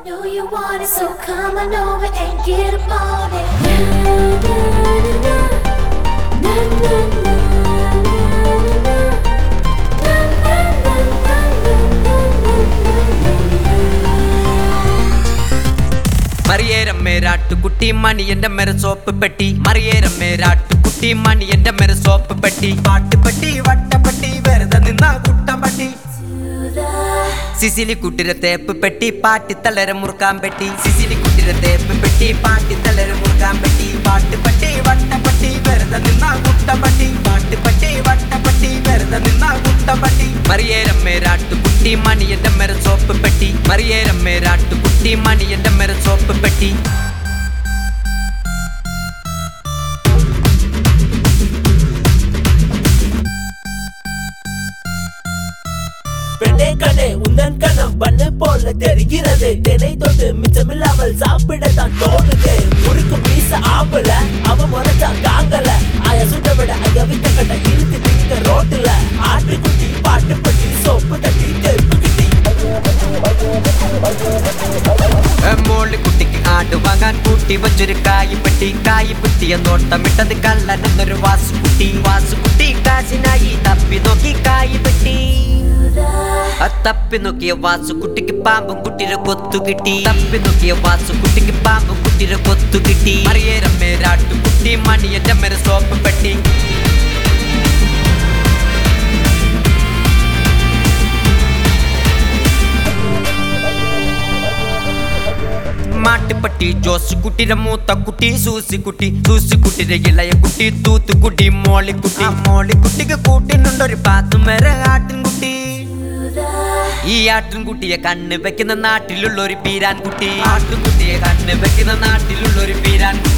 Know you want it, so come on over and get about it. Na na na na, na na na na na, na na na മറിയേരമ്മേ രാട്ടുകുട്ടി മണി എന്റെ മെര soap പെട്ടി മറിയേരമ്മേ രാട്ടുകുട്ടി മണി എന്റെ മെര soap പെട്ടി പാട്ടുപെട്ടി വട്ടപ്പെട്ടി വെറുതെ നിന്ന കുട്ടം പട്ടി Do the Cicily കുട്ടിര തേപ്പ് പെട്ടി പാട്ടി തളര മുറുക്കാൻ പെട്ടി സിസിലി കുട്ടിര തേപ്പ് പെട്ടി പാട്ടി തളര മുറുക്കാൻ പെട്ടി പാട്ടുപെട്ടി വട്ടപ്പെട്ടി വെറുതെ നിന്ന കുട്ടം പട്ടി പാട്ടുപെട്ടി വട്ടപ്പെട്ടി വെറുതെ നിന്ന കുട്ടം പട്ടി മറിയേരമ്മേ രാട്ടുകുട്ടി മണി എന്റെ മെര സോപ്പ് പെട്ടി മറിയേരമ്മേ രാട്ടുകുട്ടി മണി എന്റെ മെര സോപ്പ് പെട്ടി பெண்ணே கண்ணே உந்தன் கணம் பண்ணு போல தெரிகிறது தினை தொட்டு மிச்சமில்லாமல் சாப்பிடத்தான் தோணுது முறுக்கு மீச ஆம்பல அவ முறைச்சான் காங்கல ஆய சுட்ட விட ஐய வித்த கட்ட இழுத்து திங்க ரோட்டுல ஆட்டுக்குட்டி பாட்டு பட்டி சோப்பு தட்டி தெப்பு கிட்டி മോളി കുട്ടിക്ക് ആട് വാങ്ങാൻ കൂട്ടി വച്ചൊരു കായിപ്പെട്ടി കായിപ്പെട്ടിയ നോട്ടമിട്ടത് കള്ളൻ എന്നൊരു വാസുകുട്ടി വാസുകുട്ടി കാശിനായി തപ്പി നോക്കി കായിപ്പെട്ടി ആ തപ്പി നോക്കിയ വാസുകുട്ടിക്ക് പാമ്പും കുട്ടിര കൊത്തു കിട്ടി തപ്പി നോക്കിയ വാസുകുട്ടിക്ക് പാമ്പും കുട്ടിര കൊത്തു കിട്ടി അറിയേരമ്മേ രാട്ടുകുട്ടി മണിയന്റെ മേരെ സോപ്പ് പെട്ടി മാട്ടുപട്ടി ജോസ് കുട്ടിയുടെ മൂത്ത കുട്ടി സൂസി കുട്ടി സൂസി കുട്ടിയുടെ ഇളയ കുട്ടി തൂത്തുകുട്ടി മോളിക്കുട്ടി മോളിക്കുട്ടിക്ക് കൂട്ടിനുണ്ടൊരു പാത്തും വരെ ആട്ടിൻകുട്ടി ഈ ആട്ടിൻകുട്ടിയെ കണ്ണ് വെക്കുന്ന നാട്ടിലുള്ള ഒരു പീരാൻകുട്ടി ആട്ടിൻകുട്ടിയെ കണ്ണ് വെക്കുന്ന നാട്ടിലുള്ള ഒരു പീരാൻകുട്ടി